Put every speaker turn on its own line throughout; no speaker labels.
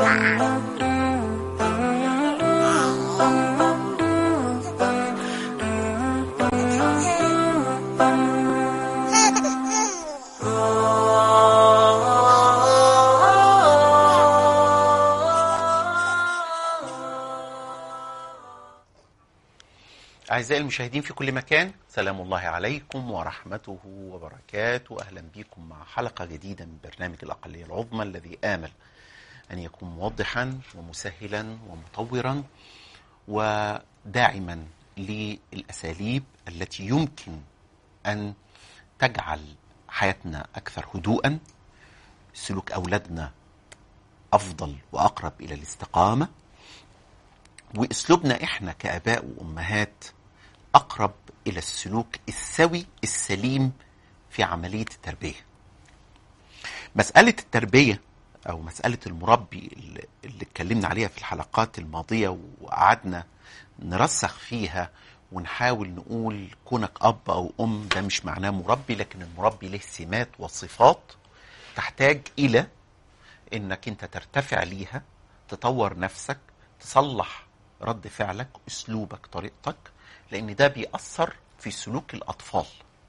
أعزائي المشاهدين في كل مكان سلام الله عليكم ورحمته وبركاته أهلا بكم مع حلقة جديدة من برنامج الأقلية العظمى الذي آمل أن يكون موضحا ومسهلا ومطورا وداعما للأساليب التي يمكن أن تجعل حياتنا أكثر هدوءا سلوك أولادنا أفضل وأقرب إلى الاستقامة واسلوبنا احنا كاباء وامهات اقرب الى السلوك السوي السليم في عمليه التربيه. مساله التربيه او مساله المربي اللي اللي اتكلمنا عليها في الحلقات الماضيه وقعدنا نرسخ فيها ونحاول نقول كونك اب او ام ده مش معناه مربي لكن المربي له سمات وصفات تحتاج الى انك انت ترتفع ليها تطور نفسك تصلح رد فعلك اسلوبك طريقتك لان ده بيأثر في سلوك الاطفال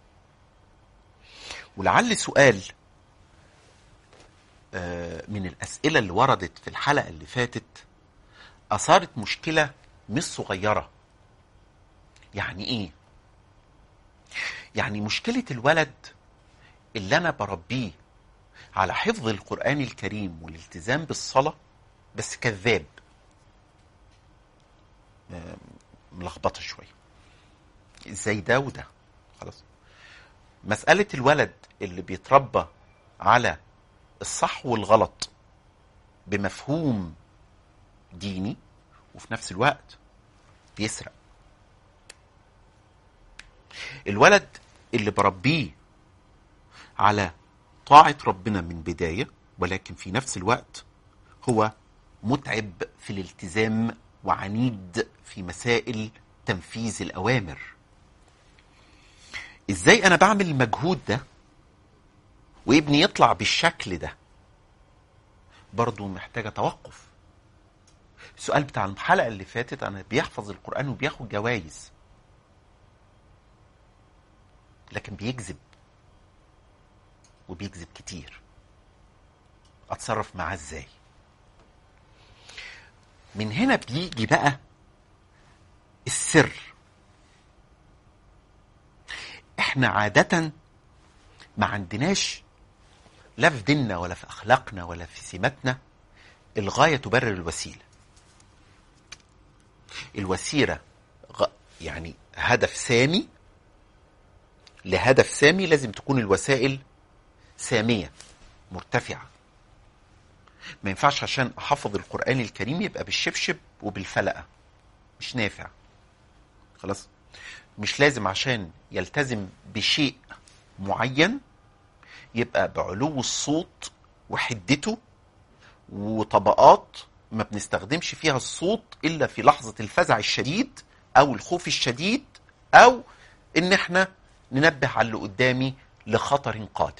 ولعل سؤال آه، من الاسئله اللي وردت في الحلقه اللي فاتت اثارت مشكله مش صغيره يعني ايه يعني مشكله الولد اللي انا بربيه على حفظ القران الكريم والالتزام بالصلاه بس كذاب آه، ملخبطه شويه ازاي ده وده خلاص مساله الولد اللي بيتربى على الصح والغلط بمفهوم ديني وفي نفس الوقت بيسرق الولد اللي بربيه على طاعة ربنا من بداية ولكن في نفس الوقت هو متعب في الالتزام وعنيد في مسائل تنفيذ الأوامر ازاي انا بعمل المجهود ده وابني يطلع بالشكل ده برضه محتاجة توقف السؤال بتاع الحلقة اللي فاتت أنا بيحفظ القرآن وبياخد جوائز لكن بيكذب وبيكذب كتير أتصرف معاه إزاي من هنا بيجي بقى السر احنا عادة ما عندناش لا في ديننا ولا في اخلاقنا ولا في سماتنا الغايه تبرر الوسيله. الوسيله غ... يعني هدف سامي لهدف سامي لازم تكون الوسائل ساميه مرتفعه. ما ينفعش عشان احفظ القران الكريم يبقى بالشبشب وبالفلقه مش نافع. خلاص؟ مش لازم عشان يلتزم بشيء معين يبقى بعلو الصوت وحدته وطبقات ما بنستخدمش فيها الصوت الا في لحظه الفزع الشديد او الخوف الشديد او ان احنا ننبه على اللي قدامي لخطر قادم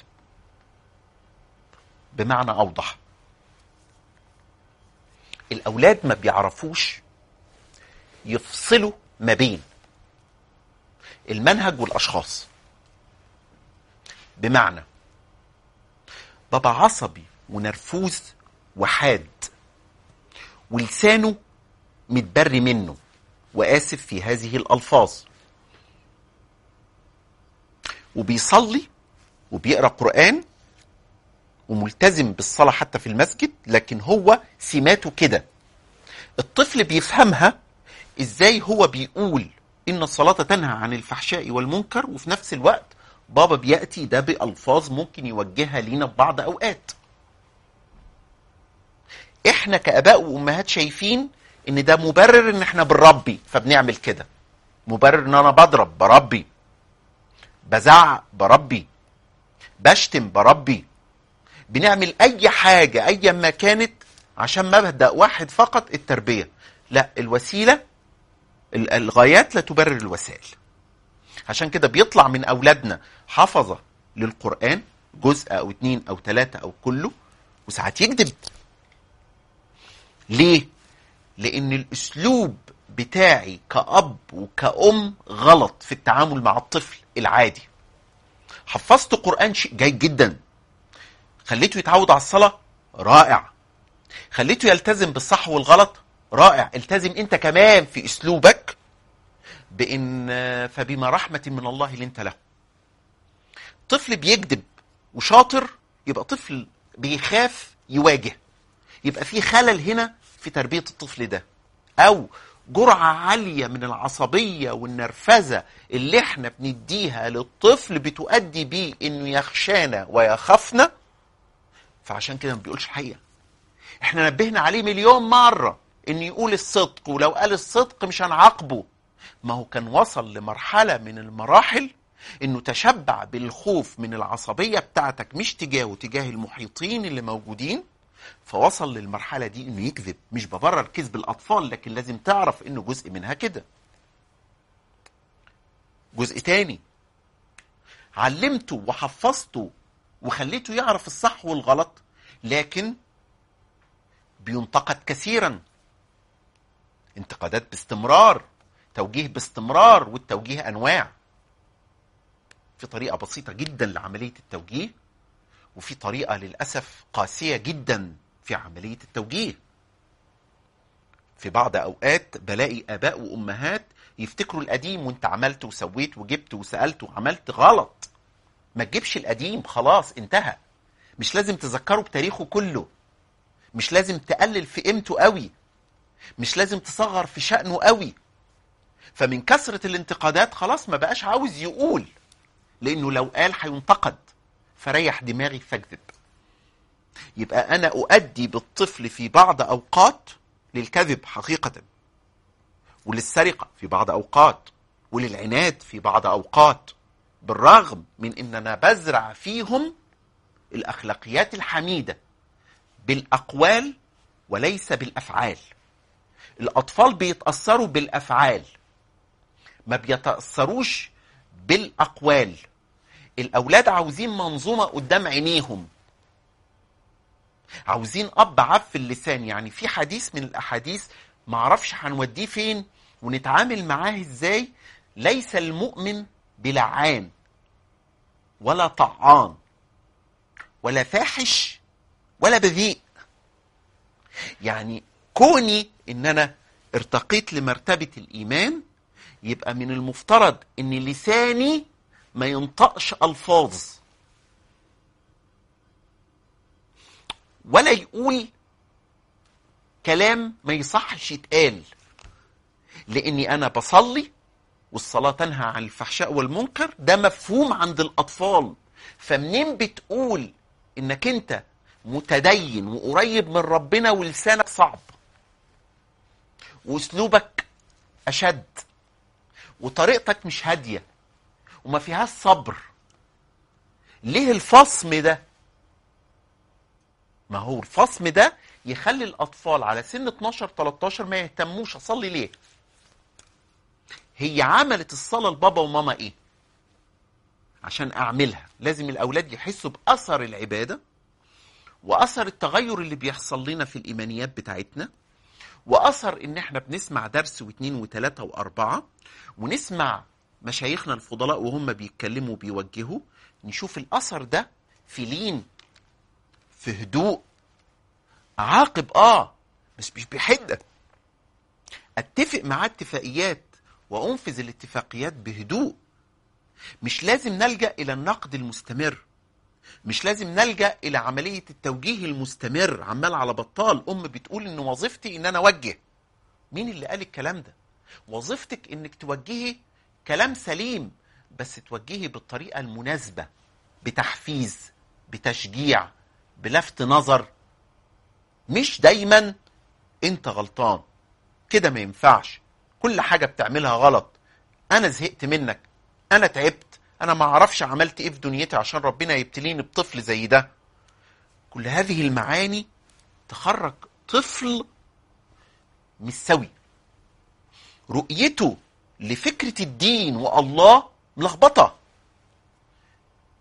بمعنى اوضح الاولاد ما بيعرفوش يفصلوا ما بين المنهج والاشخاص بمعنى بابا عصبي ونرفوز وحاد ولسانه متبري منه واسف في هذه الالفاظ وبيصلي وبيقرا قران وملتزم بالصلاه حتى في المسجد لكن هو سماته كده الطفل بيفهمها ازاي هو بيقول ان الصلاه تنهى عن الفحشاء والمنكر وفي نفس الوقت بابا بياتي ده بالفاظ ممكن يوجهها لينا في بعض اوقات احنا كاباء وامهات شايفين ان ده مبرر ان احنا بنربي فبنعمل كده مبرر ان انا بضرب بربي بزعق بربي بشتم بربي بنعمل اي حاجه ايا ما كانت عشان مبدا واحد فقط التربيه لا الوسيله ال- الغايات لا تبرر الوسائل عشان كده بيطلع من اولادنا حفظه للقران جزء او اتنين او تلاته او كله وساعات يكذب ليه لان الاسلوب بتاعي كأب وكأم غلط في التعامل مع الطفل العادي حفظت قرآن شيء جيد جدا خليته يتعود على الصلاة رائع خليته يلتزم بالصح والغلط رائع التزم انت كمان في اسلوبك بان فبما رحمة من الله لنت له طفل بيكذب وشاطر يبقى طفل بيخاف يواجه يبقى في خلل هنا في تربية الطفل ده او جرعة عالية من العصبية والنرفزة اللي احنا بنديها للطفل بتؤدي بيه انه يخشانا ويخافنا فعشان كده ما بيقولش الحقيقة احنا نبهنا عليه مليون مرة ان يقول الصدق ولو قال الصدق مش هنعاقبه ما هو كان وصل لمرحلة من المراحل انه تشبع بالخوف من العصبية بتاعتك مش تجاهه تجاه المحيطين اللي موجودين فوصل للمرحلة دي انه يكذب مش ببرر كذب الاطفال لكن لازم تعرف انه جزء منها كده جزء تاني علمته وحفظته وخليته يعرف الصح والغلط لكن بينتقد كثيرا انتقادات باستمرار توجيه باستمرار والتوجيه انواع في طريقه بسيطه جدا لعمليه التوجيه وفي طريقه للاسف قاسيه جدا في عمليه التوجيه في بعض اوقات بلاقي اباء وامهات يفتكروا القديم وانت عملت وسويت وجبت وسالت وعملت غلط ما تجيبش القديم خلاص انتهى مش لازم تذكره بتاريخه كله مش لازم تقلل في قيمته قوي مش لازم تصغر في شأنه قوي فمن كثرة الانتقادات خلاص ما بقاش عاوز يقول لأنه لو قال هينتقد فريح دماغي فاكذب يبقى أنا أؤدي بالطفل في بعض أوقات للكذب حقيقة وللسرقة في بعض أوقات وللعناد في بعض أوقات بالرغم من أن أنا بزرع فيهم الأخلاقيات الحميدة بالأقوال وليس بالأفعال الأطفال بيتأثروا بالأفعال ما بيتأثروش بالأقوال الأولاد عاوزين منظومة قدام عينيهم عاوزين أب عف اللسان يعني في حديث من الأحاديث معرفش هنوديه فين ونتعامل معاه ازاي ليس المؤمن بلعان ولا طعان ولا فاحش ولا بذيء يعني كوني ان انا ارتقيت لمرتبة الايمان يبقى من المفترض ان لساني ما ينطقش الفاظ ولا يقول كلام ما يصحش يتقال لاني انا بصلي والصلاة تنهى عن الفحشاء والمنكر ده مفهوم عند الاطفال فمنين بتقول انك انت متدين وقريب من ربنا ولسانك صعب واسلوبك اشد وطريقتك مش هاديه وما فيهاش صبر ليه الفصم ده ما هو الفصم ده يخلي الاطفال على سن 12 13 ما يهتموش اصلي ليه هي عملت الصلاه لبابا وماما ايه عشان اعملها لازم الاولاد يحسوا باثر العباده واثر التغير اللي بيحصل لنا في الايمانيات بتاعتنا واثر ان احنا بنسمع درس واثنين وثلاثه واربعه ونسمع مشايخنا الفضلاء وهم بيتكلموا وبيوجهوا نشوف الاثر ده في لين في هدوء عاقب اه بس مش بحده اتفق معاه اتفاقيات وانفذ الاتفاقيات بهدوء مش لازم نلجا الى النقد المستمر مش لازم نلجا الى عمليه التوجيه المستمر عمال على بطال ام بتقول ان وظيفتي ان انا اوجه مين اللي قال الكلام ده وظيفتك انك توجهي كلام سليم بس توجهي بالطريقه المناسبه بتحفيز بتشجيع بلفت نظر مش دايما انت غلطان كده ما ينفعش كل حاجه بتعملها غلط انا زهقت منك انا تعبت انا ما اعرفش عملت ايه في دنيتي عشان ربنا يبتليني بطفل زي ده كل هذه المعاني تخرج طفل مش سوي رؤيته لفكرة الدين والله ملخبطة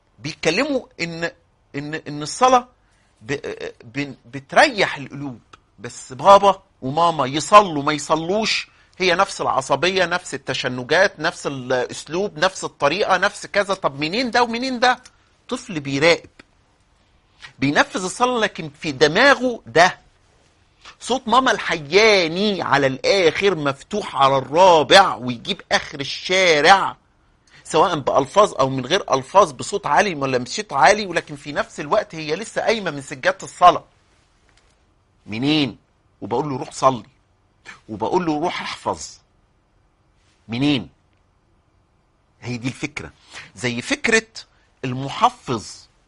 بيتكلموا ان ان ان الصلاة ب- ب- بتريح القلوب بس بابا وماما يصلوا ما يصلوش هي نفس العصبية نفس التشنجات نفس الأسلوب نفس الطريقة نفس كذا طب منين ده ومنين ده طفل بيراقب بينفذ الصلاة لكن في دماغه ده صوت ماما الحياني على الآخر مفتوح على الرابع ويجيب آخر الشارع سواء بألفاظ أو من غير ألفاظ بصوت عالي ولا بصوت عالي ولكن في نفس الوقت هي لسه قايمة من سجادة الصلاة منين وبقول له روح صلي وبقول له روح احفظ منين هي دي الفكرة زي فكرة المحفظ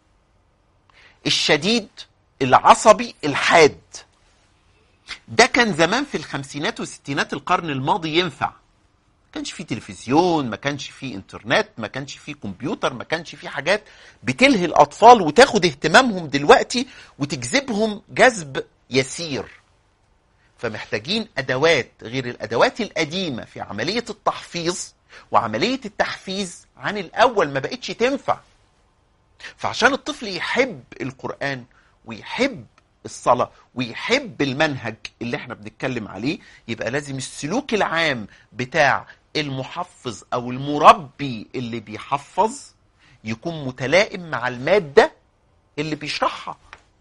الشديد العصبي الحاد ده كان زمان في الخمسينات والستينات القرن الماضي ينفع ما كانش فيه تلفزيون ما كانش فيه انترنت ما كانش فيه كمبيوتر ما كانش فيه حاجات بتلهي الاطفال وتاخد اهتمامهم دلوقتي وتجذبهم جذب يسير فمحتاجين ادوات غير الادوات القديمه في عمليه التحفيظ وعمليه التحفيز عن الاول ما بقتش تنفع فعشان الطفل يحب القران ويحب الصلاه ويحب المنهج اللي احنا بنتكلم عليه يبقى لازم السلوك العام بتاع المحفظ او المربي اللي بيحفظ يكون متلائم مع الماده اللي بيشرحها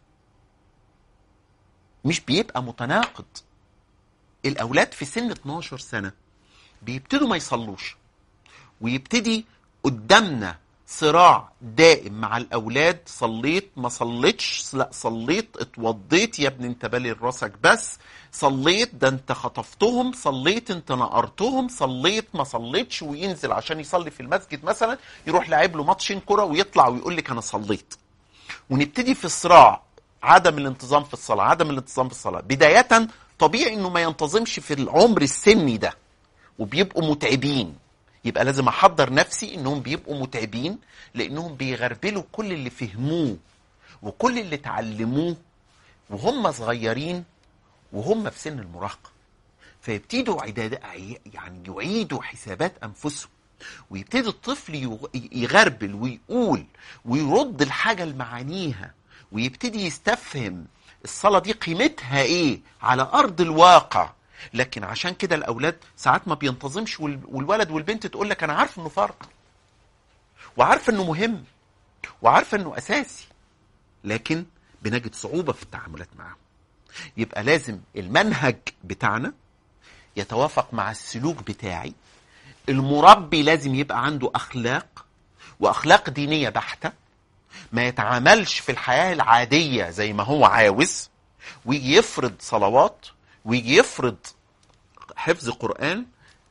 مش بيبقى متناقض الاولاد في سن 12 سنه بيبتدوا ما يصلوش ويبتدي قدامنا صراع دائم مع الاولاد صليت ما صليتش لا صليت اتوضيت يا ابني انت بالي راسك بس صليت ده انت خطفتهم صليت انت نقرتهم صليت ما صليتش وينزل عشان يصلي في المسجد مثلا يروح لعب له ماتشين كرة ويطلع ويقول لك انا صليت ونبتدي في الصراع عدم الانتظام في الصلاة عدم الانتظام في الصلاة بداية طبيعي انه ما ينتظمش في العمر السني ده وبيبقوا متعبين يبقى لازم احضر نفسي انهم بيبقوا متعبين لانهم بيغربلوا كل اللي فهموه وكل اللي اتعلموه وهم صغيرين وهم في سن المراهقه فيبتدوا عداد يعني يعيدوا حسابات انفسهم ويبتدي الطفل يغ- يغربل ويقول ويرد الحاجه لمعانيها ويبتدي يستفهم الصلاه دي قيمتها ايه على ارض الواقع لكن عشان كده الاولاد ساعات ما بينتظمش وال- والولد والبنت تقول لك انا عارف انه فرض وعارفه انه مهم وعارفه انه اساسي لكن بنجد صعوبه في التعاملات معاه يبقى لازم المنهج بتاعنا يتوافق مع السلوك بتاعي المربي لازم يبقى عنده اخلاق واخلاق دينيه بحته ما يتعاملش في الحياه العاديه زي ما هو عاوز ويجي يفرض صلوات ويجي يفرض حفظ قران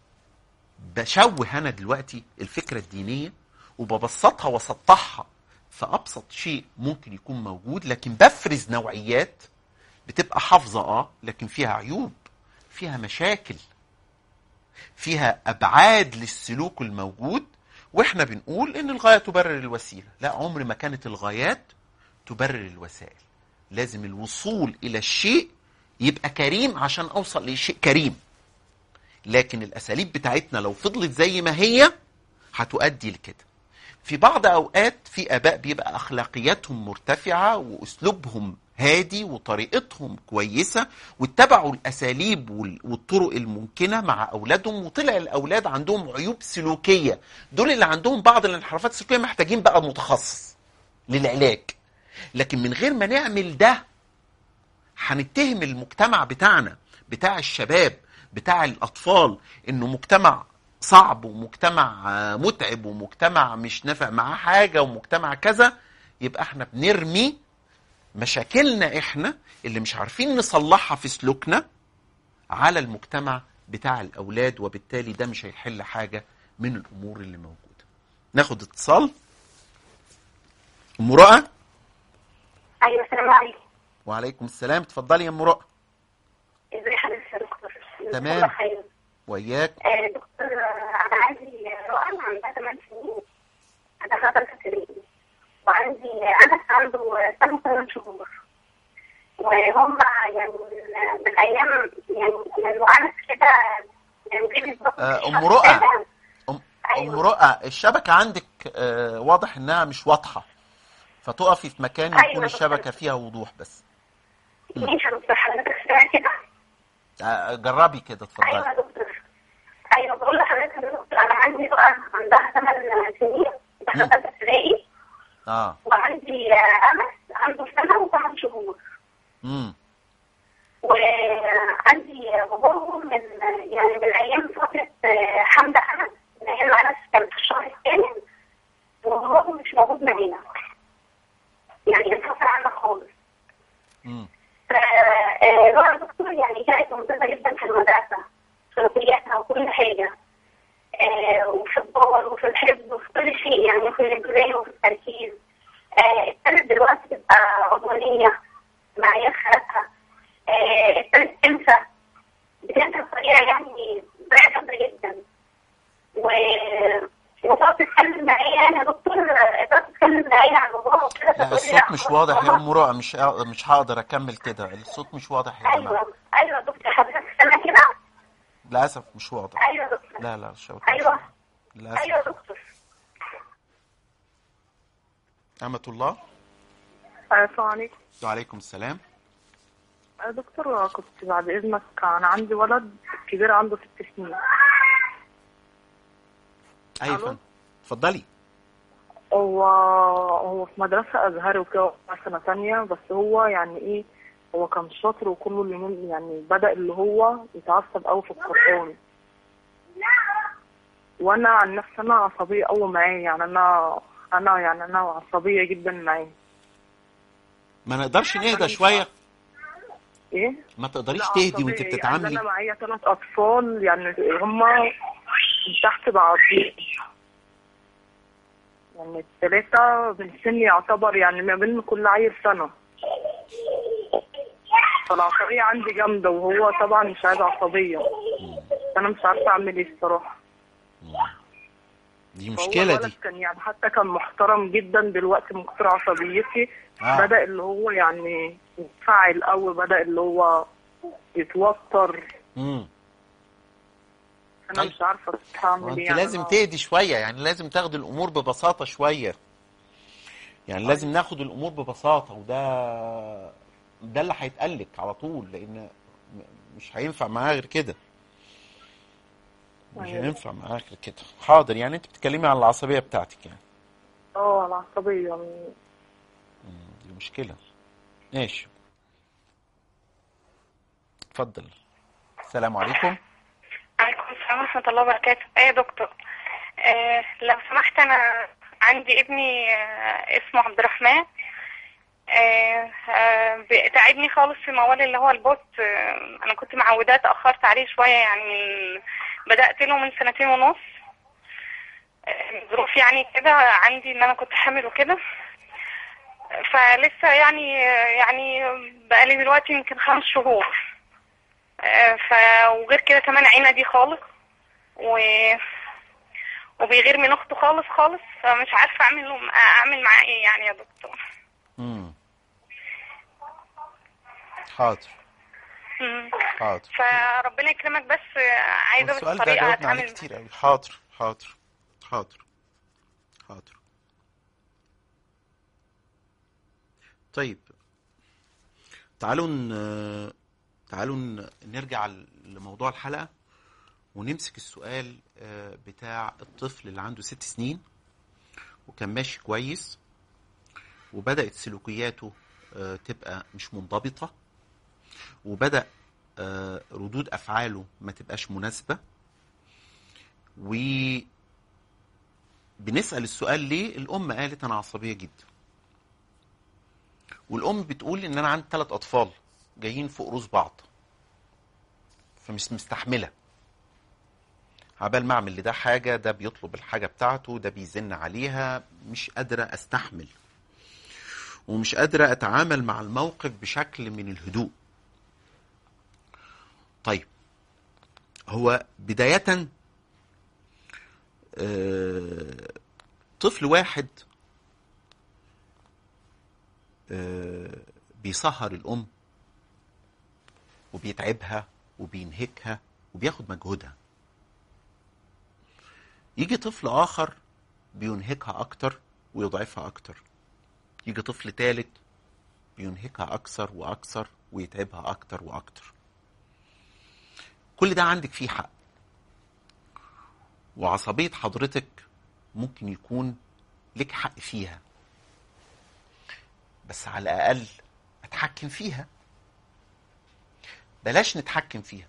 بشوه انا دلوقتي الفكره الدينيه وببسطها واسطحها في ابسط شيء ممكن يكون موجود لكن بفرز نوعيات بتبقى حافظه اه لكن فيها عيوب فيها مشاكل فيها ابعاد للسلوك الموجود واحنا بنقول ان الغايه تبرر الوسيله لا عمر ما كانت الغايات تبرر الوسائل لازم الوصول الى الشيء يبقى كريم عشان اوصل لشيء كريم لكن الاساليب بتاعتنا لو فضلت زي ما هي هتؤدي لكده في بعض اوقات في اباء بيبقى اخلاقياتهم مرتفعه واسلوبهم هادي وطريقتهم كويسه واتبعوا الاساليب وال- والطرق الممكنه مع اولادهم وطلع الاولاد عندهم عيوب سلوكيه دول اللي عندهم بعض الانحرافات السلوكيه محتاجين بقى متخصص للعلاج لكن من غير ما نعمل ده هنتهم المجتمع بتاعنا بتاع الشباب بتاع الاطفال انه مجتمع صعب ومجتمع آه، متعب ومجتمع مش نافع معاه حاجه ومجتمع كذا يبقى احنا بنرمي مشاكلنا احنا اللي مش عارفين نصلحها في سلوكنا على المجتمع بتاع الاولاد وبالتالي ده مش هيحل حاجه من الامور اللي موجوده ناخد اتصال ام رؤى
ايوه السلام عليكم
وعليكم السلام اتفضلي يا ام رؤى
ازي حضرتك يا دكتور
تمام.
الله خير.
وياك
آه، دكتور آه، انا عندي رؤى عندها 8 سنين عندها ثلاث سنين وعندي انا عنده سنه ثمان شهور وهم يعني من- من الايام يعني من وعنس كده يعني جه بالظبط
آه، أم
الشهر
رؤى.
السابع.
ام
أيوة.
ام رؤى الشبكه عندك آه، واضح انها مش واضحه فتقفي في مكان
أيوة
يكون
دكتور.
الشبكه فيها وضوح بس
ماشي يا دكتور حضرتك سنة كده
آه، جربي كده
ايوه
اتفضلي
يا دكتور ايوه بقول لحضرتك يا دكتور انا عندي بقى عندها ثمان سنين دخلت ثالثه ابتدائي
اه
وعندي آه، امس عنده سنه وثمان شهور
امم
وعندي باباهم من يعني من ايام فتره آه، حمد انس من ايام انس كان في الشهر الثامن وباباهم مش موجود معانا يعني انفصل عنا خالص
امم
فالوضع دكتور يعني كانت ممتازة جدا في المدرسة سلوكياتها وكل حاجة آه، وفي الدور وفي الحفظ وفي كل شيء يعني في الانتباه وفي التركيز آه، ابتدت دلوقتي تبقى عضوانية مع عيال خالاتها آه، ابتدت تنسى بتنسى بطريقة يعني بطريقة جامدة جدا و وتقعد تتكلم معايا انا يا دكتور آه، تقعد تتكلم معايا عن باباها وكده
لا
فتقول لي
الصوت مش
خلاص
واضح يا
ماما.
ام رؤى مش مش هقدر اكمل كده الصوت مش واضح يا جماعه
ايوه ايوه يا دكتور حضرتك سامع كده
للاسف مش واضح
ايوه يا دكتور
لا لا الشبكه مش
ايوه
واضحة. للاسف
ايوه يا دكتور
أمة الله
السلام عليكم
وعليكم السلام
يا دكتور كنت بعد اذنك انا عندي ولد كبير عنده ست سنين
ايوه
ألو؟
فندم اتفضلي
هو هو في مدرسة أزهري وكده سنة تانية بس هو يعني إيه هو كان شاطر وكله اليومين يعني بدأ اللي هو يتعصب أوي في القرآن وأنا عن نفسي أنا عصبية أوي معاه يعني أنا أنا يعني أنا عصبية جدا معاه
ما نقدرش نهدى شويه
إيه؟
ما تقدريش
لا
تهدي
عصبية،
وانت
يعني
بتتعاملي
أنا معايا ثلاث أطفال يعني هما من تحت بعضين يعني الثلاثة من سن يعتبر يعني ما بين كل عيل سنة فالعصبية عندي جامدة وهو طبعا مش عايز عصبية أنا مش عارفة أعمل إيه الصراحة
دي
فهو
مشكله
الولد
دي
كان يعني حتى كان محترم جدا دلوقتي من كتر عصبيتي
آه.
بدأ اللي هو يعني يتفاعل قوي بدأ اللي هو يتوتر
امم
أنا
طيب.
مش عارفة أعمل
وانت
إيه يعني
لازم
أنا-
تهدي شويه يعني لازم تاخد الامور ببساطه شويه يعني لازم ناخد الامور ببساطه وده ده اللي هيتقلك على طول لان م- مش هينفع معاه غير كده مش
أيوة.
هينفع معاه غير كده حاضر يعني انت بتتكلمي عن العصبيه بتاعتك يعني
اه العصبية يعني
مم، دي مشكله ماشي اتفضل السلام عليكم
عليكم السلام ورحمة الله وبركاته ايه يا دكتور آه لو سمحت انا عندي ابني آه اسمه عبد الرحمن آه آه بتعبني خالص في موال اللي هو البوت آه انا كنت معوداه اتأخرت عليه شوية يعني من بدأت له من سنتين ونص آه ظروف يعني كده عندي ان انا كنت حامل وكده فلسه يعني يعني بقالي دلوقتي يمكن خمس شهور آه، ف وغير كده كمان عينه دي خالص و وبيغير من اخته خالص خالص فمش عارفه اعمل له اعمل معاه ايه يعني يا دكتور
امم حاضر
مم.
حاضر
فربنا يكرمك بس آه، عايزه بس
السؤال ده
طريقه
جاوبنا عليه
اتعامل
كتير قوي حاضر حاضر حاضر حاضر طيب تعالوا ن... تعالوا ن... نرجع لموضوع الحلقة ونمسك السؤال آه، بتاع الطفل اللي عنده ست سنين وكان ماشي كويس وبدأت سلوكياته آه، تبقى مش منضبطة وبدأ آه، ردود أفعاله ما تبقاش مناسبة و بنسأل السؤال ليه الأم قالت أنا عصبية جدا والأم بتقول إن أنا عندي ثلاث أطفال جايين فوق روس بعض فمش مستحملة عبال ما أعمل لده حاجة ده بيطلب الحاجة بتاعته ده بيزن عليها مش قادرة أستحمل ومش قادرة أتعامل مع الموقف بشكل من الهدوء طيب هو بداية آه، طفل واحد آه، بيسهر الأم وبيتعبها وبينهكها وبياخد مجهودها يجي طفل آخر بينهكها أكتر ويضعفها أكتر يجي طفل تالت بينهكها أكثر وأكثر ويتعبها اكتر واكتر كل ده عندك فيه حق وعصبية حضرتك ممكن يكون لك حق فيها بس على الأقل أتحكم فيها بلاش نتحكم فيها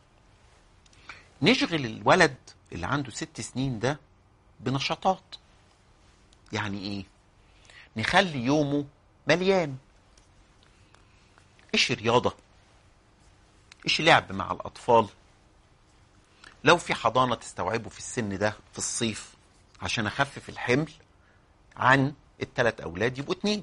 نشغل الولد اللي عنده ست سنين ده بنشاطات يعني ايه نخلي يومه مليان ايش رياضة ايش لعب مع الأطفال لو في حضانة تستوعبه في السن ده في الصيف عشان أخفف الحمل عن الثلاث أولاد يبقوا اتنين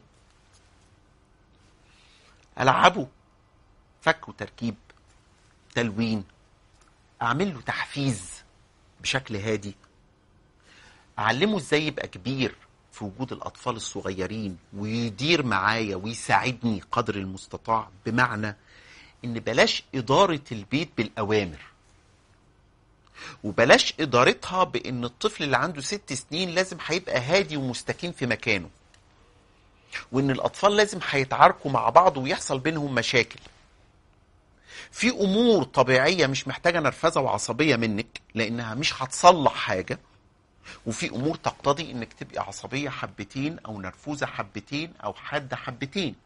ألعبه فك وتركيب تلوين أعمل له تحفيز بشكل هادي أعلمه إزاي يبقى كبير في وجود الأطفال الصغيرين ويدير معايا ويساعدني قدر المستطاع بمعنى إن بلاش إدارة البيت بالأوامر وبلاش إدارتها بإن الطفل اللي عنده ست سنين لازم هيبقى هادي ومستكين في مكانه وإن الأطفال لازم هيتعاركوا مع بعض ويحصل بينهم مشاكل في امور طبيعيه مش محتاجه نرفزه وعصبيه منك لانها مش هتصلح حاجه وفي امور تقتضي انك تبقي عصبيه حبتين او نرفوزه حبتين او حاده حبتين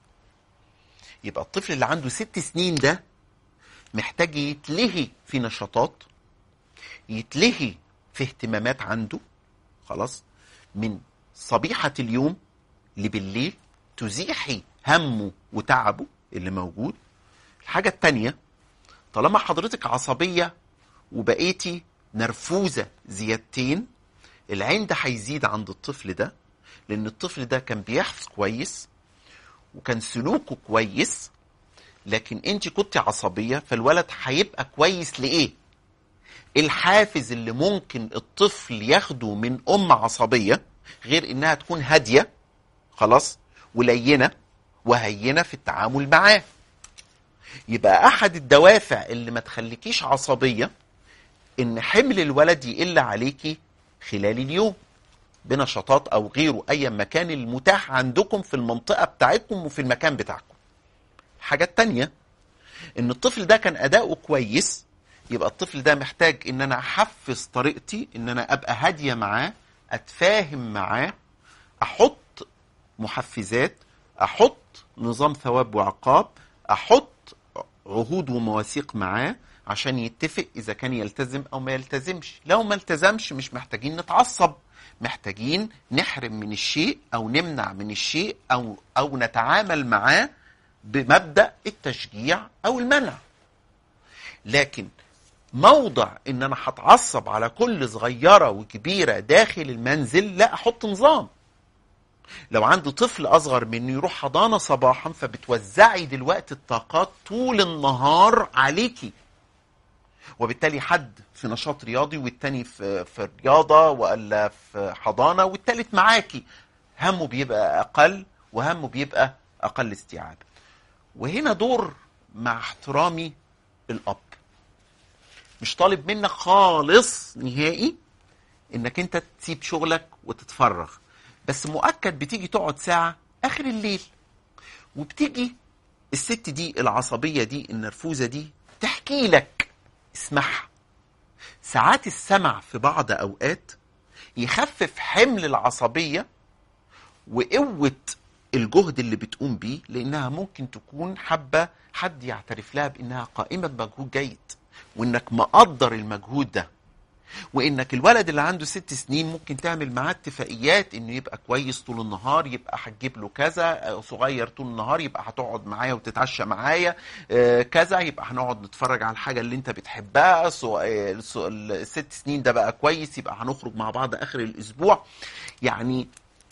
يبقى الطفل اللي عنده ست سنين ده محتاج يتلهي في نشاطات يتلهي في اهتمامات عنده خلاص من صبيحة اليوم لبالليل تزيحي همه وتعبه اللي موجود الحاجة التانية طالما حضرتك عصبية وبقيتي نرفوزة زيادتين العين ده هيزيد عند الطفل ده لأن الطفل ده كان بيحفظ كويس وكان سلوكه كويس لكن انت كنت عصبية فالولد هيبقى كويس لإيه؟ الحافز اللي ممكن الطفل ياخده من أم عصبية غير إنها تكون هادية خلاص ولينة وهينة في التعامل معاه يبقى احد الدوافع اللي ما تخليكيش عصبيه ان حمل الولد يقل عليكي خلال اليوم بنشاطات او غيره ايا مكان المتاح عندكم في المنطقه بتاعتكم وفي المكان بتاعكم الحاجه التانية ان الطفل ده كان اداؤه كويس يبقى الطفل ده محتاج ان انا احفز طريقتي ان انا ابقى هاديه معاه اتفاهم معاه احط محفزات احط نظام ثواب وعقاب احط عهود ومواثيق معاه عشان يتفق اذا كان يلتزم او ما يلتزمش لو ما التزمش مش محتاجين نتعصب محتاجين نحرم من الشيء او نمنع من الشيء او او نتعامل معاه بمبدا التشجيع او المنع لكن موضع ان انا هتعصب على كل صغيره وكبيره داخل المنزل لا احط نظام لو عندي طفل اصغر مني يروح حضانه صباحا فبتوزعي دلوقتي الطاقات طول النهار عليكي وبالتالي حد في نشاط رياضي والتاني في في رياضه ولا في حضانه والتالت معاكي همه بيبقى اقل وهمه بيبقى اقل استيعاب وهنا دور مع احترامي الاب مش طالب منك خالص نهائي انك انت تسيب شغلك وتتفرغ بس مؤكد بتيجي تقعد ساعة آخر الليل وبتيجي الست دي العصبية دي النرفوزة دي تحكي لك اسمعها ساعات السمع في بعض أوقات يخفف حمل العصبية وقوة الجهد اللي بتقوم بيه لأنها ممكن تكون حابة حد يعترف لها بأنها قائمة بمجهود جيد وإنك مقدر المجهود ده وانك الولد اللي عنده ست سنين ممكن تعمل معاه اتفاقيات انه يبقى كويس طول النهار يبقى هتجيب له كذا صغير طول النهار يبقى هتقعد معايا وتتعشى معايا آه، كذا يبقى هنقعد نتفرج على الحاجه اللي انت بتحبها سو- آه، سو- الست سنين ده بقى كويس يبقى هنخرج مع بعض اخر الاسبوع يعني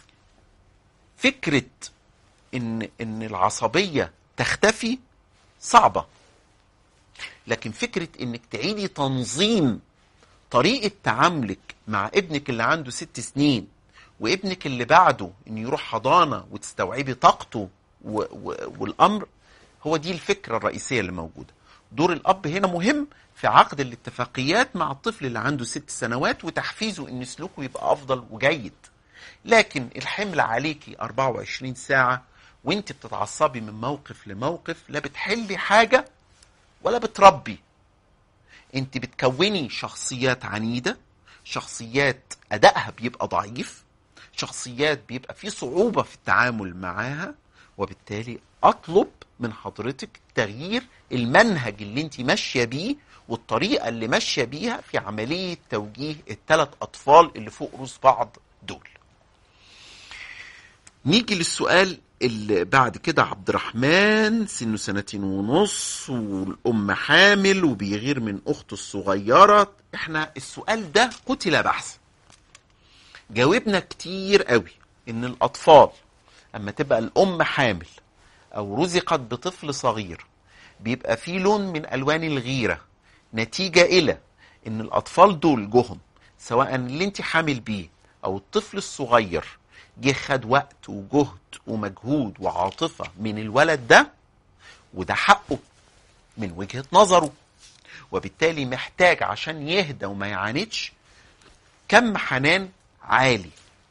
فكره ان ان العصبيه تختفي صعبه لكن فكره انك تعيدي تنظيم طريقة تعاملك مع ابنك اللي عنده ست سنين وابنك اللي بعده ان يروح حضانة وتستوعبي طاقته و و والامر هو دي الفكرة الرئيسية اللي موجودة دور الاب هنا مهم في عقد الاتفاقيات مع الطفل اللي عنده ست سنوات وتحفيزه ان سلوكه يبقى افضل وجيد لكن الحمل عليكي 24 ساعة وانت بتتعصبي من موقف لموقف لا بتحلي حاجة ولا بتربي انت بتكوني شخصيات عنيدة شخصيات أدائها بيبقى ضعيف شخصيات بيبقى في صعوبة في التعامل معاها وبالتالي أطلب من حضرتك تغيير المنهج اللي انت ماشية بيه والطريقة اللي ماشية بيها في عملية توجيه الثلاث أطفال اللي فوق رؤوس بعض دول نيجي للسؤال اللي بعد كده عبد الرحمن سنه سنتين ونص والأم حامل وبيغير من أخته الصغيرة احنا السؤال ده قتل بحث جاوبنا كتير قوي ان الأطفال اما تبقى الأم حامل أو رزقت بطفل صغير بيبقى في لون من ألوان الغيرة نتيجة إلى ان الأطفال دول جهم سواء اللي انت حامل بيه أو الطفل الصغير جه خد وقت وجهد ومجهود وعاطفة من الولد ده وده حقه من وجهة نظره وبالتالي محتاج عشان يهدى وما يعاندش كم حنان عالي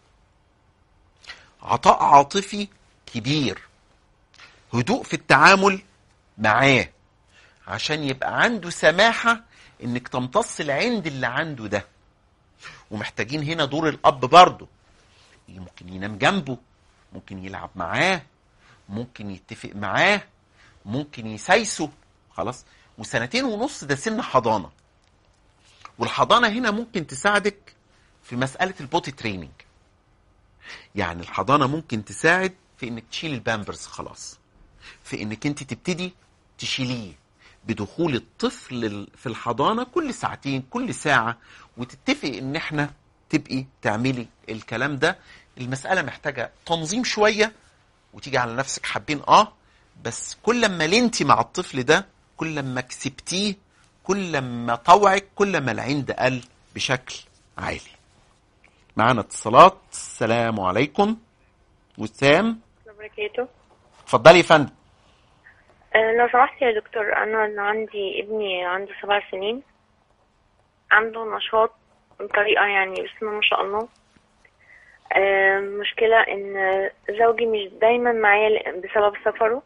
عطاء عاطفي كبير هدوء في التعامل معاه عشان يبقى عنده سماحة انك تمتص العند اللي عنده ده ومحتاجين هنا دور الاب برضه ممكن ينام جنبه ممكن يلعب معاه ممكن يتفق معاه ممكن يسايسه خلاص وسنتين ونص ده سن حضانه والحضانه هنا ممكن تساعدك في مساله البوتي تريننج يعني الحضانه ممكن تساعد في انك تشيل البامبرز خلاص في انك انت تبتدي تشيليه بدخول الطفل في الحضانه كل ساعتين كل ساعه وتتفق ان احنا تبقي تعملي الكلام ده المسألة محتاجة تنظيم شوية وتيجي على نفسك حابين اه بس كل ما لنتي مع الطفل ده كل ما كسبتيه كل ما طوعك كل ما العند قل بشكل عالي معانا اتصالات السلام عليكم وسام
وبركاته
اتفضلي يا فندم
أه لو سمحت يا دكتور انا اللي عندي ابني عنده سبع سنين عنده نشاط بطريقة يعني بسم الله ما شاء الله أه مشكلة ان زوجي مش دايما معايا بسبب سفره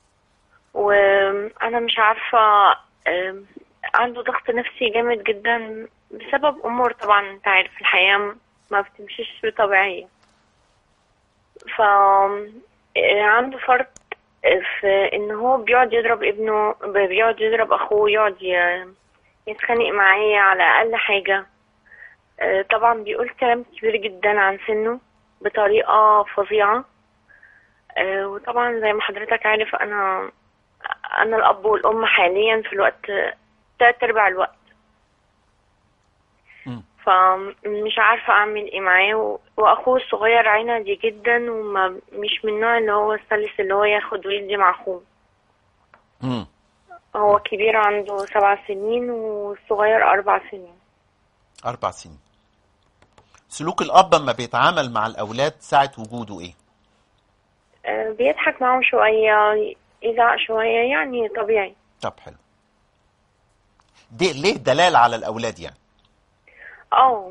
وانا مش عارفة أه عنده ضغط نفسي جامد جدا بسبب امور طبعا انت عارف الحياة ما بتمشيش بطبيعية ف عنده فرق في ان هو بيقعد يضرب ابنه بيقعد يضرب اخوه يقعد يتخانق معاه على اقل حاجة طبعا بيقول كلام كبير جدا عن سنه بطريقة فظيعة وطبعا زي ما حضرتك عارف انا انا الاب والام حاليا في الوقت تلات ارباع الوقت فمش عارفة اعمل ايه معاه واخوه الصغير عندي جدا ومش من النوع اللي هو السلس اللي هو ياخد ويدي مع اخوه هو كبير عنده سبع سنين والصغير اربع سنين
أربع سنين سلوك الأب لما بيتعامل مع الأولاد ساعة وجوده إيه؟
أه بيضحك معاهم شوية يزعق شوية يعني طبيعي
طب حلو دي ليه دلالة على الأولاد يعني؟
اه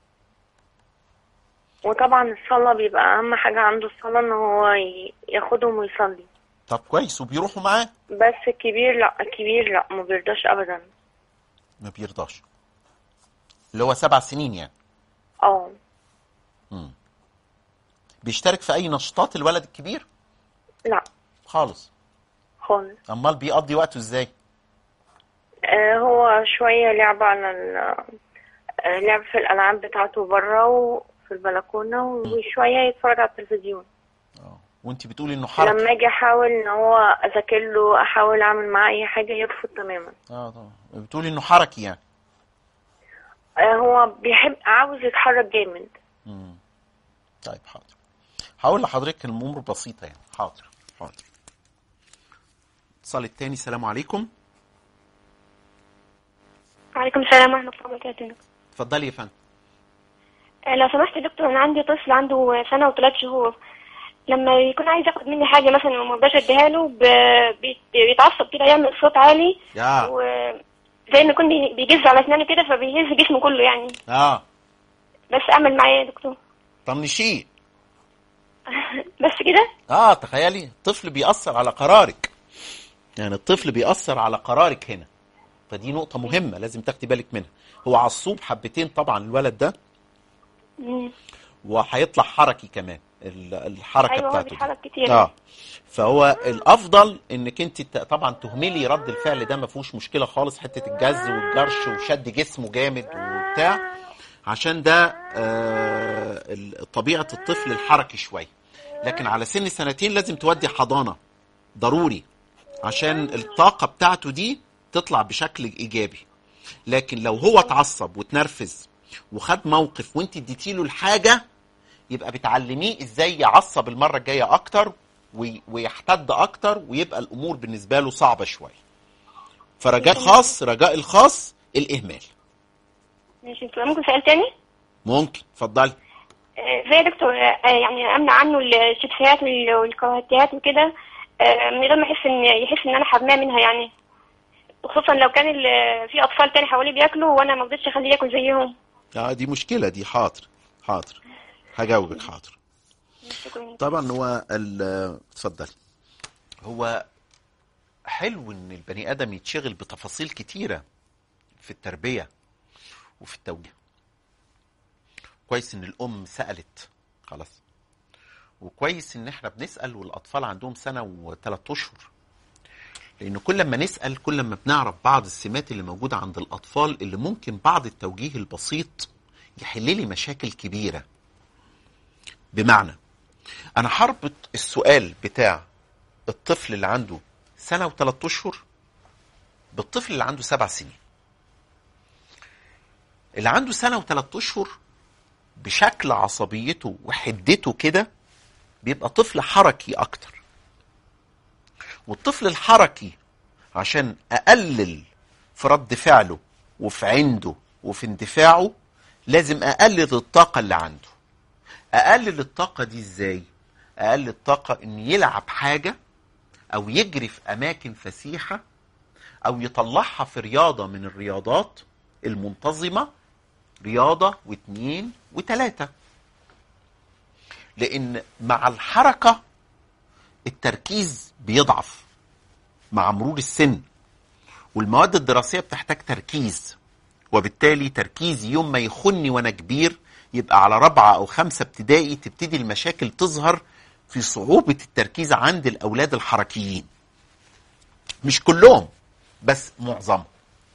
وطبعا الصلاة بيبقى أهم حاجة عنده الصلاة إن هو ياخدهم ويصلي
طب كويس وبيروحوا معاه؟
بس الكبير لأ الكبير لأ ما بيرضاش أبدا
ما بيرضاش اللي هو سبع سنين يعني
اه
مم. بيشترك في اي نشاطات الولد الكبير
لا
خالص
خالص
امال بيقضي وقته ازاي
آه هو شوية لعب على آه لعب في الألعاب بتاعته بره وفي البلكونة وشوية يتفرج على التلفزيون
اه وانت بتقولي انه حركي
لما اجي احاول ان هو اذاكر له احاول اعمل معاه اي حاجه يرفض تماما
اه طبعا بتقولي انه حركي يعني
آه هو بيحب عاوز يتحرك جامد
مم. طيب حاضر هقول لحضرتك الامور بسيطه يعني حاضر حاضر اتصال التاني السلام عليكم
وعليكم السلام ورحمة الله وبركاته
اتفضلي يا فندم
آه، لو سمحت يا دكتور أنا عندي طفل عنده سنة وثلاث شهور لما يكون عايز ياخد مني حاجة مثلا وما برضاش اديها له ب- بيت- بيتعصب كده يعمل صوت عالي
يا
وزي ما يكون بي- بيجز على أسنانه كده فبيهز جسمه كله يعني
اه
بس أعمل معاه إيه يا دكتور
طنشيه
بس كده
اه تخيلي الطفل بيأثر على قرارك يعني الطفل بيأثر على قرارك هنا فدي نقطة مهمة لازم تاخدي بالك منها هو عصوب حبتين طبعا الولد ده
مم.
وهيطلع حركي كمان ال- الحركة
ايوه هو
بتاعته دي.
بيتحرك كتير
اه فهو الافضل انك انت ت- طبعا تهملي رد الفعل ده ما فيهوش مشكله خالص حته الجز والجرش وشد جسمه جامد وبتاع عشان ده آه ال- طبيعه الطفل الحركي شويه لكن على سن سنتين لازم تودي حضانه ضروري عشان الطاقه بتاعته دي تطلع بشكل ايجابي لكن لو هو اتعصب وتنرفز وخد موقف وانت اديتيله الحاجه يبقى بتعلميه ازاي يعصب المره الجايه اكتر وي- ويحتد اكتر ويبقى الامور بالنسبه له صعبه شويه فرجاء خاص رجاء الخاص الاهمال
ماشي طب ممكن سؤال تاني
ممكن اتفضلي
آه، زي يا دكتور آه، يعني امنع عنه الشيبسيات وال- والكوهاتيات وكده آه، من غير ما يحس ان يحس ان انا حرماه منها يعني خصوصا لو كان ال- في اطفال تاني حواليه بياكلوا وانا ما رضيتش اخليه ياكل زيهم
آه دي مشكله دي حاضر حاضر هجاوبك حاضر
شكرا
طبعا هو ال- اتفضلي هو حلو ان البني ادم يتشغل بتفاصيل كتيره في التربيه وفي التوجيه كويس ان الام سالت خلاص وكويس ان احنا بنسال والاطفال عندهم سنه وثلاث اشهر لان كل ما نسال كل ما بنعرف بعض السمات اللي موجوده عند الاطفال اللي ممكن بعض التوجيه البسيط يحل لي مشاكل كبيره بمعنى انا هربط السؤال بتاع الطفل اللي عنده سنه وثلاث اشهر بالطفل اللي عنده سبع سنين اللي عنده سنه وثلاث اشهر بشكل عصبيته وحدته كده بيبقى طفل حركي اكتر والطفل الحركي عشان اقلل في رد فعله وفي عنده وفي اندفاعه لازم اقلل الطاقه اللي عنده اقلل الطاقه دي ازاي اقلل الطاقه ان يلعب حاجه او يجري في اماكن فسيحه او يطلعها في رياضه من الرياضات المنتظمه رياضه واثنين وثلاثه لان مع الحركه التركيز بيضعف مع مرور السن والمواد الدراسيه بتحتاج تركيز وبالتالي تركيزي يوم ما يخني وانا كبير يبقى على رابعه او خمسه ابتدائي تبتدي المشاكل تظهر في صعوبه التركيز عند الاولاد الحركيين مش كلهم بس معظمهم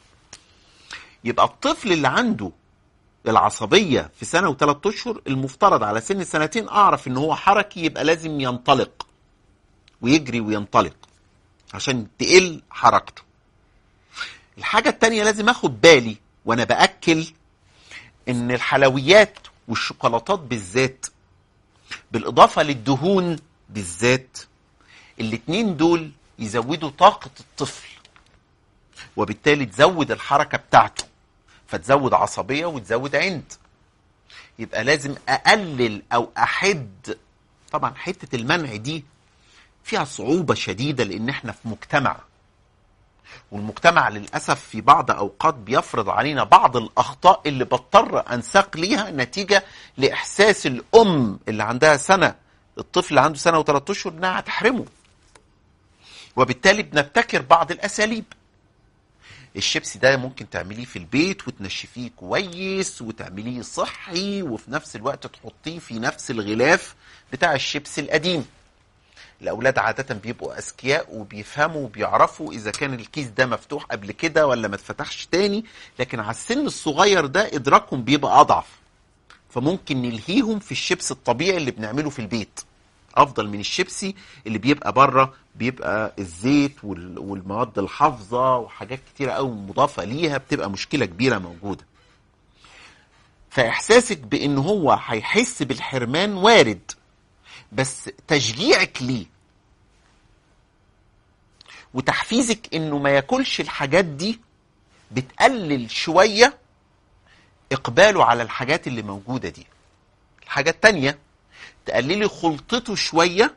يبقى الطفل اللي عنده العصبية في سنة وثلاث أشهر المفترض على سن سنتين أعرف إن هو حركي يبقى لازم ينطلق ويجري وينطلق عشان تقل حركته الحاجة التانية لازم أخد بالي وأنا بأكل إن الحلويات والشوكولاتات بالذات بالإضافة للدهون بالذات الاتنين دول يزودوا طاقة الطفل وبالتالي تزود الحركة بتاعته فتزود عصبية وتزود عند يبقى لازم أقلل أو أحد طبعا حتة المنع دي فيها صعوبة شديدة لأن احنا في مجتمع والمجتمع للأسف في بعض أوقات بيفرض علينا بعض الأخطاء اللي بضطر أنساق ليها نتيجة لإحساس الأم اللي عندها سنة الطفل اللي عنده سنة وثلاثة أشهر إنها هتحرمه وبالتالي بنبتكر بعض الأساليب الشيبسي ده ممكن تعمليه في البيت وتنشفيه كويس وتعمليه صحي وفي نفس الوقت تحطيه في نفس الغلاف بتاع الشيبسي القديم الاولاد عاده بيبقوا اذكياء وبيفهموا وبيعرفوا اذا كان الكيس ده مفتوح قبل كده ولا ما اتفتحش تاني لكن على السن الصغير ده ادراكهم بيبقى اضعف فممكن نلهيهم في الشيبس الطبيعي اللي بنعمله في البيت افضل من الشيبسي اللي بيبقى بره بيبقى الزيت وال- والمواد الحافظه وحاجات كتيره قوي مضافه ليها بتبقى مشكله كبيره موجوده فاحساسك بان هو هيحس بالحرمان وارد بس تشجيعك ليه وتحفيزك انه ما ياكلش الحاجات دي بتقلل شويه اقباله على الحاجات اللي موجوده دي الحاجه التانيه تقللي خلطته شويه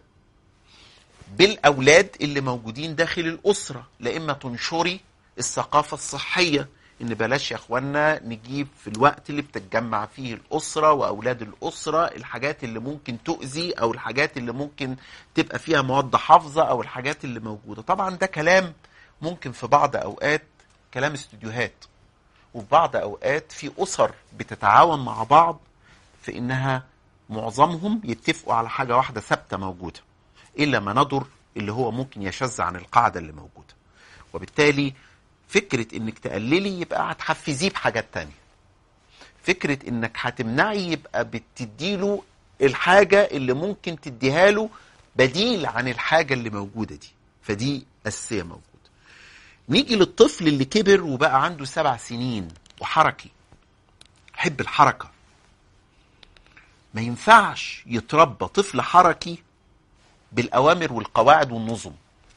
بالاولاد اللي موجودين داخل الاسره لا اما تنشري الثقافه الصحيه ان بلاش يا اخوانا نجيب في الوقت اللي بتتجمع فيه الاسره واولاد الاسره الحاجات اللي ممكن تؤذي او الحاجات اللي ممكن تبقى فيها مواد حافظه او الحاجات اللي موجوده طبعا ده كلام ممكن في بعض اوقات كلام استوديوهات وفي بعض اوقات في اسر بتتعاون مع بعض في انها معظمهم يتفقوا على حاجه واحده ثابته موجوده الا ما ندر اللي هو ممكن يشذ عن القاعده اللي موجوده وبالتالي فكره انك تقللي يبقى هتحفزيه بحاجات تانية فكره انك هتمنعي يبقى بتديله الحاجه اللي ممكن تديها له بديل عن الحاجه اللي موجوده دي فدي اساسيه موجوده نيجي للطفل اللي كبر وبقى عنده سبع سنين وحركي حب الحركه ما ينفعش يتربى طفل حركي بالاوامر والقواعد والنظم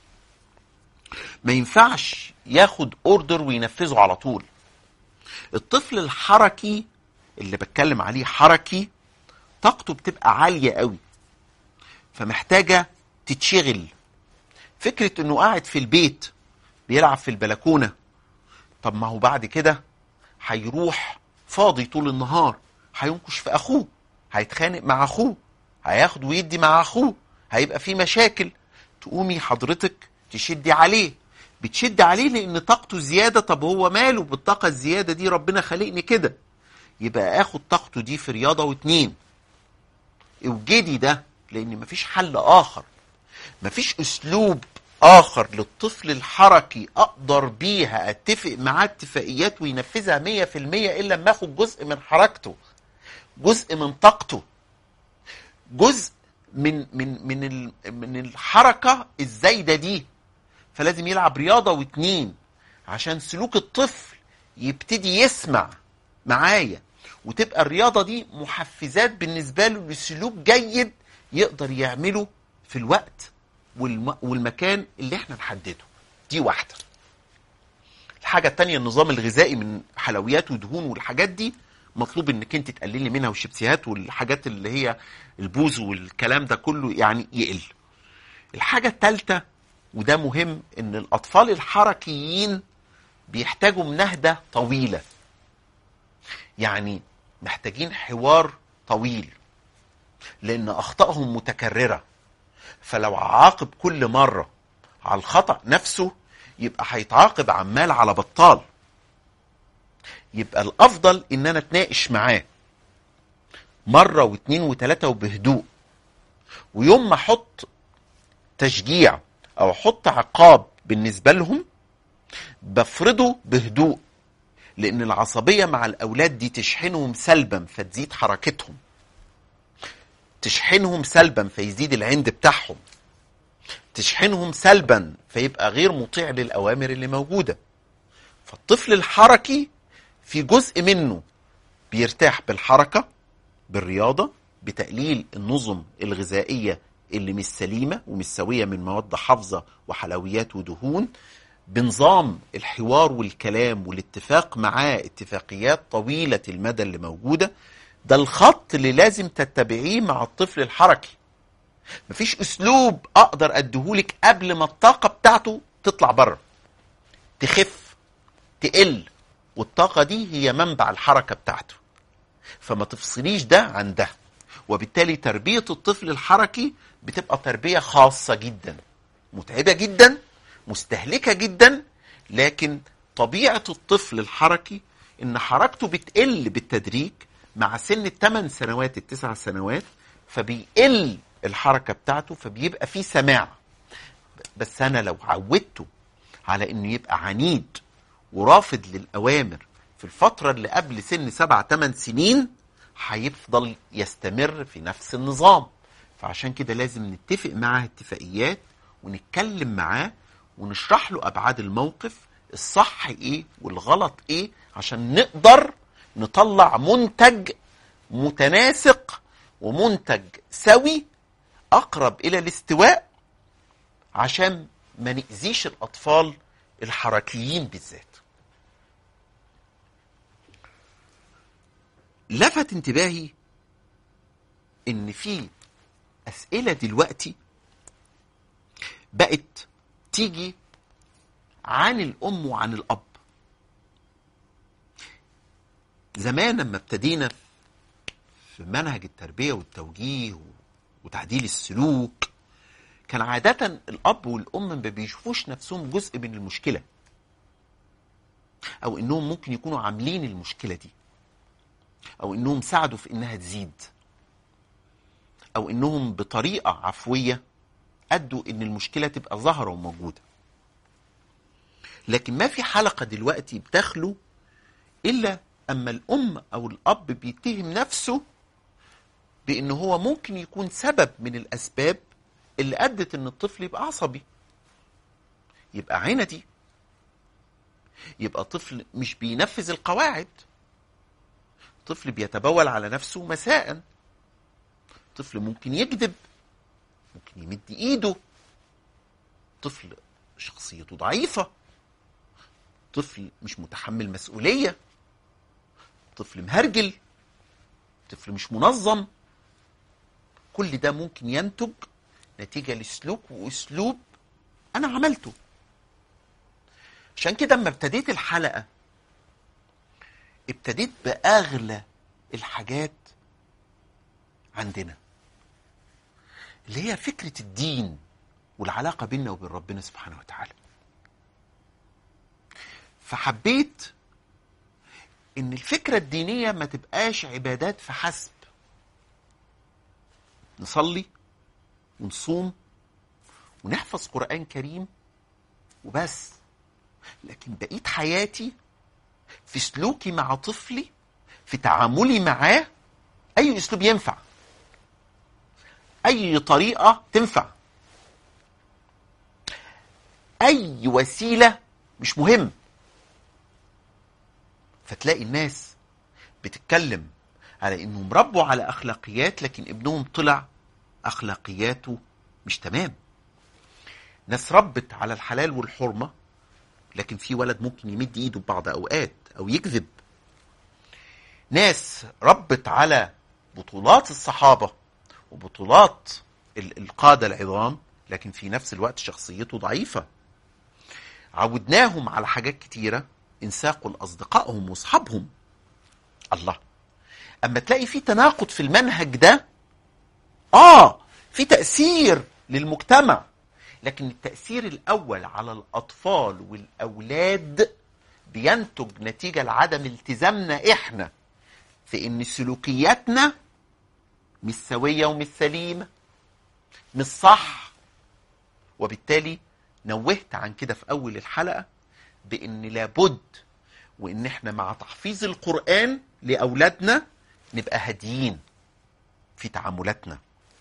ما ينفعش ياخد اوردر وينفذه على طول الطفل الحركي اللي بتكلم عليه حركي طاقته بتبقى عاليه قوي فمحتاجه تتشغل فكره انه قاعد في البيت بيلعب في البلكونه طب ما هو بعد كده هيروح فاضي طول النهار هينكش في اخوه هيتخانق مع اخوه هياخد ويدي مع اخوه هيبقى في مشاكل تقومي حضرتك تشدي عليه بتشد عليه لان طاقته زياده طب هو ماله بالطاقه الزياده دي ربنا خلقني كده يبقى اخد طاقته دي في رياضه واتنين اوجدي ده لان مفيش حل اخر مفيش اسلوب اخر للطفل الحركي اقدر بيها اتفق معاه اتفاقيات وينفذها 100% الا لما اخد جزء من حركته جزء من طاقته جزء من من من ال- من الحركه الزايده دي فلازم يلعب رياضه واتنين عشان سلوك الطفل يبتدي يسمع معايا وتبقى الرياضه دي محفزات بالنسبه له لسلوك جيد يقدر يعمله في الوقت والم... والمكان اللي احنا نحدده دي واحده الحاجه التانية النظام الغذائي من حلويات ودهون والحاجات دي مطلوب انك انت تقللي منها والشيبسيهات والحاجات اللي هي البوز والكلام ده كله يعني يقل الحاجه الثالثه وده مهم ان الاطفال الحركيين بيحتاجوا منهده طويله يعني محتاجين حوار طويل لان اخطائهم متكرره فلو عاقب كل مره على الخطا نفسه يبقى هيتعاقب عمال على بطال يبقى الافضل ان انا اتناقش معاه مره واثنين وثلاثه وبهدوء ويوم ما احط تشجيع او احط عقاب بالنسبه لهم بفرضه بهدوء لان العصبيه مع الاولاد دي تشحنهم سلبا فتزيد حركتهم تشحنهم سلبا فيزيد العند بتاعهم تشحنهم سلبا فيبقى غير مطيع للاوامر اللي موجوده فالطفل الحركي في جزء منه بيرتاح بالحركه بالرياضه بتقليل النظم الغذائيه اللي مش سليمه ومش سويه من مواد حافظه وحلويات ودهون بنظام الحوار والكلام والاتفاق معاه اتفاقيات طويله المدى اللي موجوده ده الخط اللي لازم تتبعيه مع الطفل الحركي مفيش اسلوب اقدر اديهولك قبل ما الطاقه بتاعته تطلع بره تخف تقل والطاقه دي هي منبع الحركه بتاعته فما تفصليش ده عن ده وبالتالي تربيه الطفل الحركي بتبقى تربيه خاصه جدا متعبه جدا مستهلكه جدا لكن طبيعه الطفل الحركي ان حركته بتقل بالتدريج مع سن الثمان سنوات التسع سنوات فبيقل الحركه بتاعته فبيبقى في سماع بس انا لو عودته على انه يبقى عنيد ورافض للاوامر في الفتره اللي قبل سن سبع ثمان سنين هيفضل يستمر في نفس النظام فعشان كده لازم نتفق معاه اتفاقيات ونتكلم معاه ونشرح له ابعاد الموقف الصح ايه والغلط ايه عشان نقدر نطلع منتج متناسق ومنتج سوي اقرب الى الاستواء عشان ما نأذيش الاطفال الحركيين بالذات لفت انتباهي ان في اسئله دلوقتي بقت تيجي عن الام وعن الاب زمان لما ابتدينا في منهج التربية والتوجيه و- وتعديل السلوك كان عادة الأب والأم ما بيشوفوش نفسهم جزء من المشكلة أو إنهم ممكن يكونوا عاملين المشكلة دي أو إنهم ساعدوا في إنها تزيد أو إنهم بطريقة عفوية أدوا إن المشكلة تبقى ظاهرة وموجودة لكن ما في حلقة دلوقتي بتخلو إلا أما الأم أو الأب بيتهم نفسه بأن هو ممكن يكون سبب من الأسباب اللي أدت إن الطفل يبقى عصبي يبقى عندي يبقى طفل مش بينفذ القواعد طفل بيتبول على نفسه مساء طفل ممكن يكذب ممكن يمد ايده طفل شخصيته ضعيفة طفل مش متحمل مسؤولية طفل مهرجل طفل مش منظم كل ده ممكن ينتج نتيجة لسلوك وأسلوب أنا عملته عشان كده لما ابتديت الحلقة ابتديت بأغلى الحاجات عندنا اللي هي فكرة الدين والعلاقة بيننا وبين ربنا سبحانه وتعالى فحبيت ان الفكرة الدينية ما تبقاش عبادات فحسب نصلي ونصوم ونحفظ قرآن كريم وبس لكن بقيت حياتي في سلوكي مع طفلي في تعاملي معاه اي اسلوب ينفع اي طريقه تنفع اي وسيله مش مهم فتلاقي الناس بتتكلم على انهم ربوا على اخلاقيات لكن ابنهم طلع اخلاقياته مش تمام ناس ربت على الحلال والحرمه لكن في ولد ممكن يمد ايده ببعض اوقات او يكذب ناس ربت على بطولات الصحابه وبطولات ال- القاده العظام لكن في نفس الوقت شخصيته ضعيفه عودناهم على حاجات كتيره انساقوا لاصدقائهم واصحابهم الله اما تلاقي في تناقض في المنهج ده اه في تاثير للمجتمع لكن التاثير الاول على الاطفال والاولاد بينتج نتيجه لعدم التزامنا احنا في ان سلوكياتنا مش سويه ومش سليمه مش صح وبالتالي نوهت عن كده في اول الحلقه بان لابد وان احنا مع تحفيظ القران لاولادنا نبقى هاديين في تعاملاتنا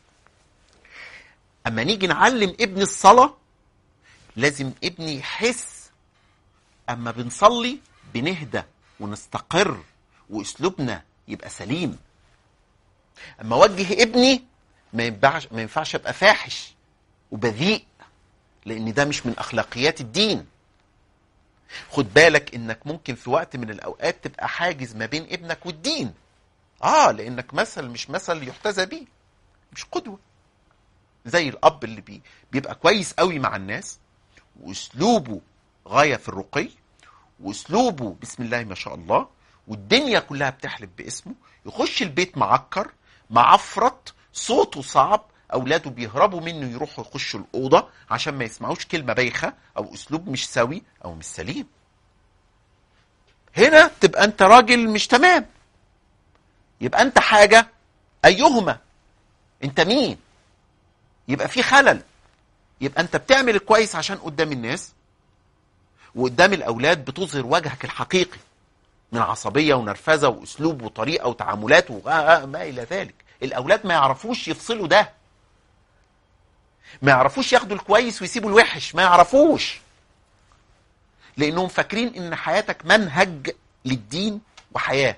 اما نيجي نعلم ابني الصلاه لازم ابني يحس اما بنصلي بنهدى ونستقر واسلوبنا يبقى سليم اما اوجه ابني ما ينفعش ما ينفعش ابقى فاحش وبذيء لان ده مش من اخلاقيات الدين خد بالك انك ممكن في وقت من الاوقات تبقى حاجز ما بين ابنك والدين اه لانك مثل مش مثل يحتذى بيه مش قدوه زي الاب اللي بي بيبقى كويس قوي مع الناس واسلوبه غايه في الرقي واسلوبه بسم الله ما شاء الله والدنيا كلها بتحلف باسمه يخش البيت معكر معفرط صوته صعب اولاده بيهربوا منه يروحوا يخشوا الاوضه عشان ما يسمعوش كلمه بايخه او اسلوب مش سوي او مش سليم هنا تبقى انت راجل مش تمام يبقى انت حاجه ايهما انت مين يبقى في خلل يبقى انت بتعمل الكويس عشان قدام الناس وقدام الاولاد بتظهر وجهك الحقيقي من عصبيه ونرفزه واسلوب وطريقه وتعاملات وما الى ذلك الاولاد ما يعرفوش يفصلوا ده ما يعرفوش ياخدوا الكويس ويسيبوا الوحش ما يعرفوش لانهم فاكرين ان حياتك منهج للدين وحياه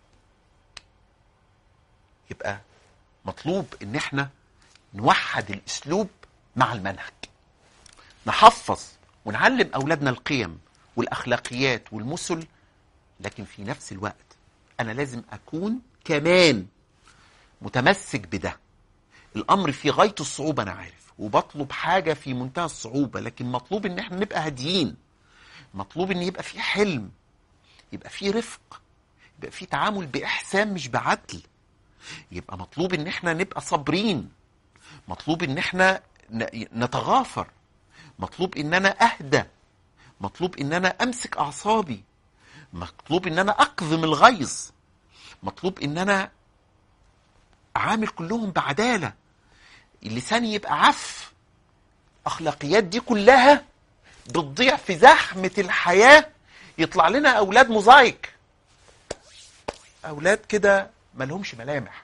يبقى مطلوب ان احنا نوحد الاسلوب مع المنهج نحفظ ونعلم اولادنا القيم والاخلاقيات والمثل لكن في نفس الوقت انا لازم اكون كمان متمسك بده الامر في غايه الصعوبه انا عارف وبطلب حاجه في منتهى الصعوبه لكن مطلوب ان احنا نبقى هاديين مطلوب ان يبقى في حلم يبقى في رفق يبقى في تعامل باحسان مش بعدل يبقى مطلوب ان احنا نبقى صابرين مطلوب ان احنا ن- نتغافر مطلوب ان انا اهدى مطلوب ان انا امسك اعصابي مطلوب ان انا اقذم الغيظ مطلوب ان انا اعامل كلهم بعداله لساني يبقى عف اخلاقيات دي كلها بتضيع في زحمه الحياه يطلع لنا اولاد موزايك اولاد كده ملهمش ملامح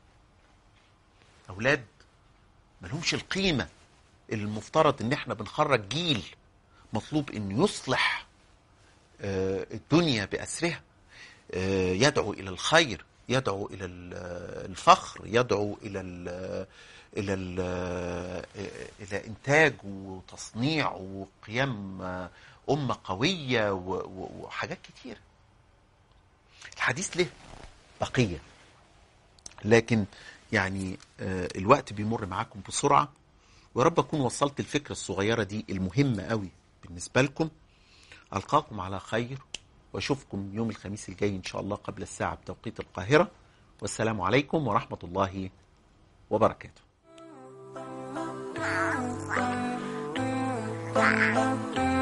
اولاد ملهمش القيمه اللي المفترض ان احنا بنخرج جيل مطلوب انه يصلح آه، الدنيا باسرها آه، يدعو الى الخير يدعو الى ال- الفخر يدعو الى ال الى ال الى انتاج وتصنيع وقيام آه، امه قويه و- و- وحاجات كتير الحديث له بقيه لكن يعني آه، الوقت بيمر معاكم بسرعه ويا رب اكون وصلت الفكره الصغيره دي المهمه قوي بالنسبه لكم القاكم على خير واشوفكم يوم الخميس الجاي ان شاء الله قبل الساعه بتوقيت القاهره والسلام عليكم ورحمه الله وبركاته